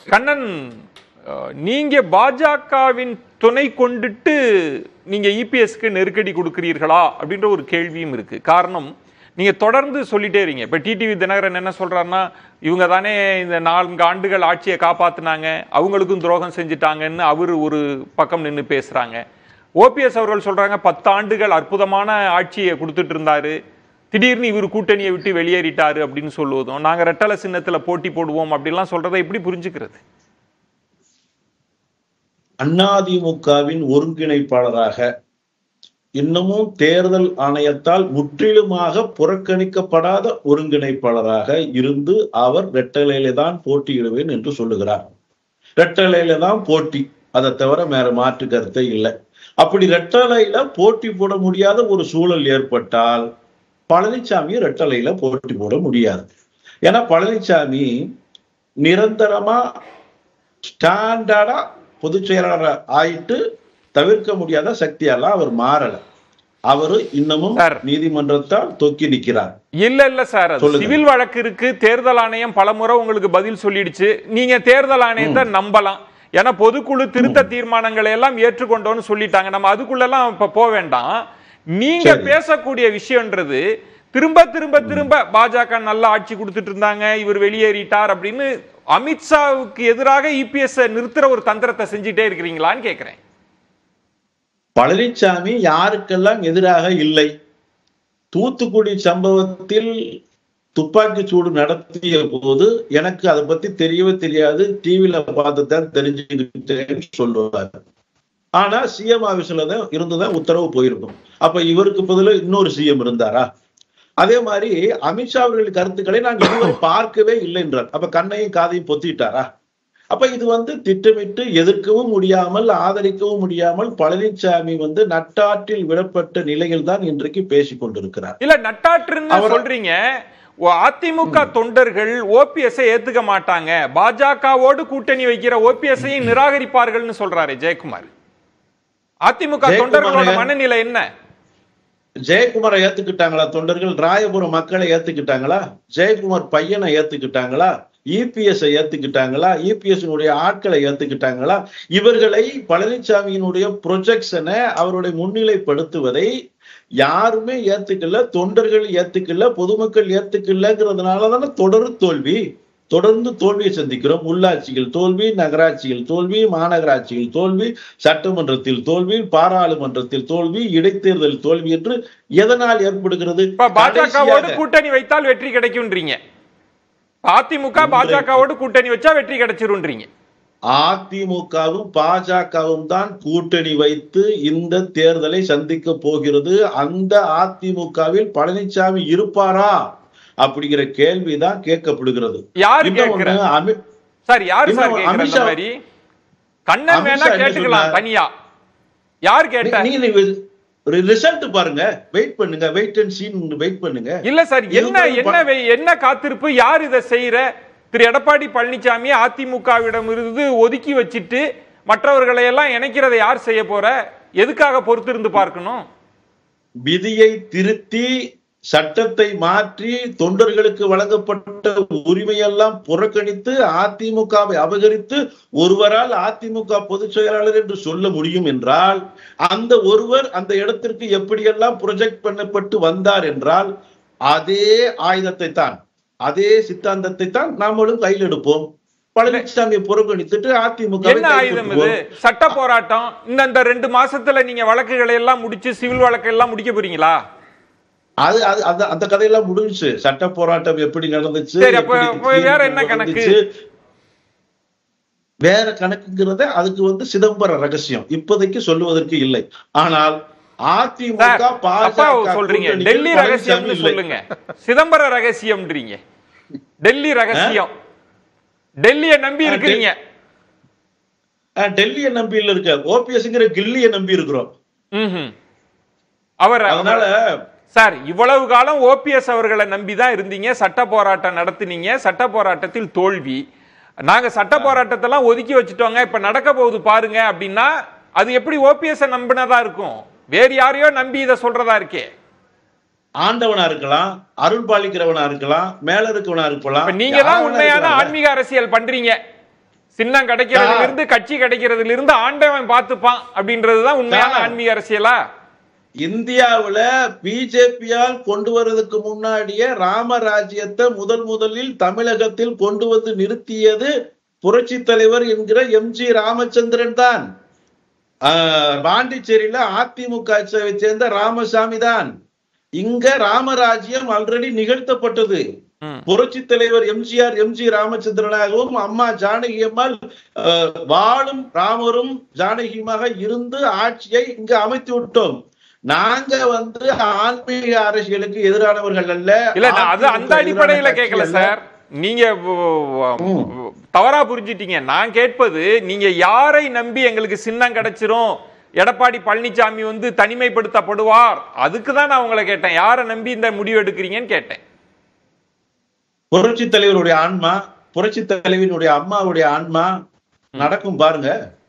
கண்ணன் அஹ், நீங்க பாஜகவின் துணை கொண்டுட்டு நீங்க இபிஎஸ்க்கு நெருக்கடி கொடுக்கிறீர்களா அப்படின்ற ஒரு கேள்வியும் இருக்கு காரணம் நீங்க தொடர்ந்து சொல்லிட்டே இருக்கீங்க இப்ப டிடிவி தினகரன் என்ன சொல்றாருன்னா இவங்க தானே இந்த நான்கு ஆண்டுகள் ஆட்சியை காப்பாத்துனாங்க அவங்களுக்கும் துரோகம் செஞ்சுட்டாங்கன்னு அவர் ஒரு பக்கம் நின்று பேசுறாங்க ஓபிஎஸ் அவர்கள் சொல்றாங்க பத்து ஆண்டுகள் அற்புதமான ஆட்சியை கொடுத்துட்டு இருந்தாரு திடீர்னு இவர் கூட்டணியை விட்டு வெளியேறிட்டாரு அப்படின்னு சொல்லுவதும் நாங்க ரெட்டலை சின்னத்துல போட்டி போடுவோம் அப்படிலாம் சொல்றதை எப்படி புரிஞ்சுக்கிறது அதிமுகவின் ஒருங்கிணைப்பாளராக இன்னமும் தேர்தல் ஆணையத்தால் முற்றிலுமாக புறக்கணிக்கப்படாத ஒருங்கிணைப்பாளராக இருந்து அவர் ரெட்டலையில தான் போட்டியிடுவேன் என்று சொல்லுகிறார் ரெட்டலையில தான் போட்டி அதை தவிர வேற மாற்று கருத்தே இல்லை அப்படி ரெட்டலையில போட்டி போட முடியாத ஒரு சூழல் ஏற்பட்டால் பழனிசாமி ரெட்டலையில போட்டி போட முடியாது ஏன்னா பழனிசாமி நிரந்தரமா ஸ்டாண்டர்டா பொதுச் செயலாளர் ஆயிட்டு தவிர்க்க முடியாத சக்தியால அவர் மாறல அவரு இன்னமும் சார். நீதிமன்றத்தால் தொக்கி நிக்கிறார் இல்ல இல்ல சார் அது சொல்லுங்க. சிவில் வழக்கு இருக்கு தேர்தல் ஆணையம் பலமுறை உங்களுக்கு பதில் சொல்லிடுச்சு நீங்க தேர்தல் ஆணையத்தை நம்பலாம் ஏன்னா பொதுக்குழு திருத்த தீர்மானங்களை எல்லாம் ஏற்றுக்கொண்டோன்னு சொல்லிட்டாங்க நம்ம அதுக்குள்ள எல்லாம் இப்ப போக வேண்டாம் நீங்க சரி. பேசக்கூடிய விஷயம்ன்றது திரும்ப திரும்ப திரும்ப பாஜக நல்ல ஆட்சி கொடுத்துட்டு இருந்தாங்க இவர் வெளியேறிட்டார் அப்படின்னு அமித்ஷாவுக்கு எதிராக இபிஎஸ் நிறுத்துற ஒரு தந்திரத்தை செஞ்சுட்டே இருக்கிறீங்களான்னு கேக்குறேன் பழனிசாமி யாருக்கெல்லாம் எதிராக இல்லை தூத்துக்குடி சம்பவத்தில் துப்பாக்கி சூடு நடத்திய போது எனக்கு அதை பத்தி தெரியவே தெரியாது டிவில பார்த்து தான் தெரிஞ்சுக்கிட்டேன்னு சொல்லுவார் ஆனா சிஎம் ஆபீஸ்ல தான் இருந்துதான் உத்தரவு போயிருக்கும் அப்ப இவருக்கு பதிலா இன்னொரு சிஎம் இருந்தாரா அதே மாதிரி அமித்ஷா அவர்களின் கருத்துக்களை நான் இதுவரை பார்க்கவே இல்லை என்றார் அப்ப கண்ணையும் காதையும் பொத்திட்டாரா அப்ப இது வந்து திட்டமிட்டு எதிர்க்கவும் முடியாமல் ஆதரிக்கவும் முடியாமல் பழனிசாமி வந்து நட்டாற்றில் விடப்பட்ட நிலையில் தான் இன்றைக்கு பேசிக் கொண்டிருக்கிறார் இல்ல நட்டாற்றுன்னு அவர்- சொல்றீங்க ஓ, அதிமுக தொண்டர்கள் ஓபிஎஸ் ஏத்துக்க மாட்டாங்க பாஜகவோடு கூட்டணி வைக்கிற ஓபிஎஸ் நிராகரிப்பார்கள்னு சொல்றாரு ஜெயக்குமார் அதிமுக ஜெயக்குமார் தொண்டர்களோட மனநிலை என்ன ஜெயக்குமாரை ஏத்துக்கிட்டாங்களா தொண்டர்கள் ராயபுரம் மக்களை ஏத்துக்கிட்டாங்களா ஜெயக்குமார் பையனை ஏத்துக்கிட்டாங்களா இபிஎஸ் ஏத்துக்கிட்டாங்களா இபிஎஸ் ஆட்களை ஏத்துக்கிட்டாங்களா இவர்களை பழனிசாமியினுடைய ப்ரொஜெக்ஷனை அவருடைய முன்னிலைப்படுத்துவதை யாருமே ஏத்துக்கல தொண்டர்கள் ஏத்துக்கல பொதுமக்கள் ஏத்துக்கலங்கிறதுனால தானே தொடர் தோல்வி தொடர்ந்து தோல்வியை சந்திக்கிறோம் உள்ளாட்சிகள் தோல்வி நகராட்சிகள் தோல்வி மாநகராட்சிகள் தோல்வி சட்டமன்றத்தில் தோல்வி பாராளுமன்றத்தில் தோல்வி இடைத்தேர்தல் தோல்வி என்று எதனால் ஏற்படுகிறது இப்ப பாஜகவோடு கடைசியாக கூட்டணி வைத்தால் வெற்றி கிடைக்கும்ன்றீங்க அதிமுக பாஜகவோடு கூட்டணி வச்சா வெற்றி கிடைச்சிரும்ன்றீங்க அதிமுகவும் பாஜகவும் தான் கூட்டணி வைத்து இந்த தேர்தலை சந்திக்க போகிறது அந்த அதிமுகவில் பழனிசாமி இருப்பாரா அப்படிங்கிற கேள்விதான் கேட்கப்படுகிறது யாரு இன்னும் கேட்கிற ஒண்ணு, அமி- சார் யார் சார் இன்னும் கேட்கிற அந்த அமித்ஷா- மாதிரி கண்ணன் வேணா அமித்ஷா என்ன கேட்டுக்கலாம் சொன்னார்? தனியா யார் கேட்ட நீ- நீங்க ரிசல்ட் பாருங்க வெயிட் பண்ணுங்க வெயிட் அண்ட் சீன் வெயிட் பண்ணுங்க இல்ல சார் என்ன இவங்களும் என்ன வே- என்ன காத்திருப்பு யார் இதை செய்யற திரு எடப்பாடி பழனிசாமி அதிமுகவிடம் இருந்து ஒதுக்கி வச்சிட்டு மற்றவர்களை எல்லாம் இணைக்கிறதை யார் செய்ய போற எதுக்காக பொறுத்திருந்து பார்க்கணும் விதியை திருத்தி சட்டத்தை மாற்றி தொண்டர்களுக்கு வழங்கப்பட்ட உரிமையெல்லாம் புறக்கணித்து அதிமுகவை அபகரித்து ஒருவரால் அதிமுக பொதுச் செயலாளர் என்று சொல்ல முடியும் என்றால் அந்த ஒருவர் அந்த இடத்திற்கு எப்படியெல்லாம் ப்ரொஜெக்ட் பண்ணப்பட்டு வந்தார் என்றால் அதே ஆயுதத்தை தான் அதே சித்தாந்தத்தை தான் நாமளும் கையில் எடுப்போம் பழனிசாமியை புறக்கணித்துட்டு அதிமுக என்ன ஆயுதம் இது சட்ட போராட்டம் இந்த இந்த ரெண்டு மாசத்துல நீங்க வழக்குகளை எல்லாம் முடிச்சு சிவில் வழக்கு எல்லாம் முடிக்க போறீங்களா அது அது அந்த அந்த கதையெல்லாம் முடிஞ்சுச்சு சட்ட போராட்டம் எப்படி நடந்துச்சு சரி, அப்ப- எப்படி அப்ப வேற என்ன தீர்ப்பு கணக்கு? வந்துச்சு. வேற கணக்குங்கிறத அதுக்கு வந்து சிதம்பர ரகசியம் இப்போதைக்கு சொல்லுவதற்கு இல்லை ஆனால் அதிமுக சார், அப்பா பாஜக சொல்றீங்க கூட்டணியில் டெல்லி பழனிசாமி ரகசியம்னு இல்லை. சொல்லுங்க சிதம்பர ரகசியம்ன்றீங்க டெல்லி ரகசியம் டெல்லிய நம்பி ஆ, இருக்கிறீங்க அஹ், டெல்லியை நம்பி இல்ல இருக்க ஓபிஎஸ்ங்கிற கில்லியை நம்பி இருக்கிறோம் ம்ஹும். அவர் அதனால சார் இவ்வளவு காலம் ஓபிஎஸ் அவர்களை நம்பி தான் இருந்தீங்க சட்ட போராட்டம் நடத்துனீங்க சட்ட போராட்டத்தில் தோல்வி நாங்க சட்ட போராட்டத்தெல்லாம் ஒதுக்கி வச்சுட்டோங்க இப்ப நடக்க போகுது பாருங்க அப்படின்னா அது எப்படி ஓபிஎஸ் நம்பினதா இருக்கும் வேறு யாரையோ நம்பி இதை சொல்றதா இருக்கே ஆண்டவனா இருக்கலாம் அருள் பாலிக்கிறவனா இருக்கலாம் மேல இருக்கவனா இருக்கலாம் இப்ப நீங்க தான் யாரா உண்மையான இருக்கலாம். ஆன்மீக அரசியல் பண்றீங்க சின்னம் கிடைக்கிறதுல இருந்து கட்சி கிடைக்கிறதுல இருந்து ஆண்டவன் பார்த்துப்பான் அப்படின்றதுதான் உண்மையான சார். ஆன்மீக அரசியலா இந்தியாவுல பிஜேபியால் கொண்டு வர்றதுக்கு முன்னாடியே ராமராஜ்யத்தை முதல் முதலில் தமிழகத்தில் கொண்டு வந்து நிறுத்தியது புரட்சி தலைவர் என்கிற எம் ஜி ராமச்சந்திரன் தான் ஆஹ், பாண்டிச்சேரியில அதிமுக வை சேர்ந்த ராமசாமி தான் இங்க ராமராஜ்யம் ஆல்ரெடி நிகழ்த்தப்பட்டது ம். புரட்சி தலைவர் எம்ஜிஆர் எம்ஜி ராமச்சந்திரனாகவும் அம்மா ஜானகி அம்மாள் அஹ், வாழும் ராமரும் ஜானகியுமாக இருந்து ஆட்சியை இங்கு அமைத்து விட்டோம் நாங்க வந்து ஆன்மீக அரசியலுக்கு எதிரானவர்கள் அல்ல இல்ல நான் அது அந்த அதிமுக அடிப்படையில எதிரான கேட்கல கட்சி அல்ல. சார் நீங்க வ- ம். தவறா புரிஞ்சிட்டீங்க நான் கேட்பது நீங்க யாரை நம்பி எங்களுக்கு சின்னம் கிடைச்சிரும் எடப்பாடி பழனிசாமி வந்து தனிமைப்படுத்தப்படுவார் அதுக்கு தான் நான் உங்களை கேட்டேன் யாரை நம்பி இந்த முடிவு எடுக்கிறீங்கன்னு கேட்டேன் புரட்சி தலைவருடைய ஆன்மா புரட்சி தலைவியினுடைய அம்மாவுடைய ஆன்மா நடக்கும் பாருங்க